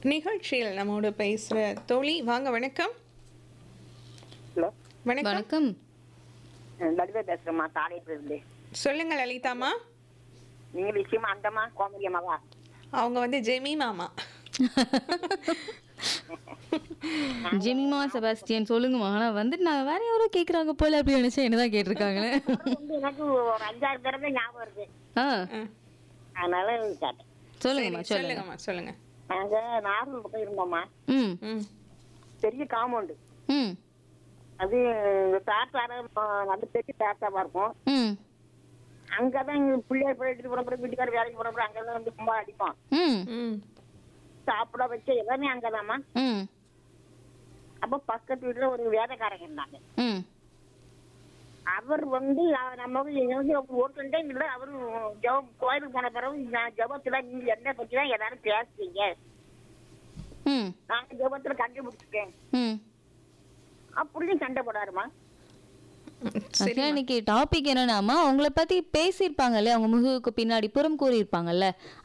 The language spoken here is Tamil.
நிகழ்ச்சியில் நம்மோடு பேசுகிற தோழி வாங்க வணக்கம் ஹலோ வணக்கம் வணக்கம் லலிதா பேசுறேம்மா தாளையத்துல இருந்து சொல்லுங்க லலிதாமா நீங்க விஷயமா அந்தம்மா கோமதி அம்மாவா அவங்க வந்து ஜெமி மாமா ஜெமிமா செபாஸ்டியன் சொல்லுங்கம்மா ஆனா வந்து நான் வேற யாரோ கேக்குறாங்க போல அப்படி நினைச்சேன் என்னதான் கேட்டிருக்காங்க வந்து எனக்கு ஒரு அஞ்சாறு தடவை ஞாபகம் இருக்கு ஆ அதனால கேட்டேன் சொல்லுங்கம்மா சரி, சொல்லுங்க சொல்லுங்கம்மா சொல்லுங்க நாங்க நாகூர் பக்கம் இருந்தோம்மா ம் ம் பெரிய காம்பவுண்டு ம் அது தாத்தார நல்ல பெரிய தாத்தாவா இருக்கும் ம் அங்கதான் இங்க பிள்ளையார் போயிட்டு போறப்ப வீட்டுக்காரர் வேலைக்கு போறப்ப அங்கதான் வந்து கும்பா அடிப்போம் ம் ம் சாப்பிட வச்ச எல்லாமே அங்கதாம்மா ம் அப்ப பக்கத்து வீட்டுல ஒரு வேலைக்காரங்க இருந்தாங்க ம் அவர் வந்து அஹ், நம்ம வந்து இங்க வந்து ஒரு டைம் இல்ல அவரு ஜெப கோயிலுக்கு போன பிறகு நான் ஜெபத்துல நீங்க என்ன பத்தி தான் எல்லாரும் பேசுறீங்க ம் நான் ஜெபத்துல கண்டுபிடிச்சிட்டேன் ம் அப்படின்னு சண்டை போடாருமா சரி ஆக்சுவலாக இன்னைக்கு டாபிக் என்னன்னாமா அவங்கள பத்தி பேசியிருப்பாங்கல்ல அவங்க முதுகுக்கு பின்னாடி புறம் கூறியிருப்பாங்கல்ல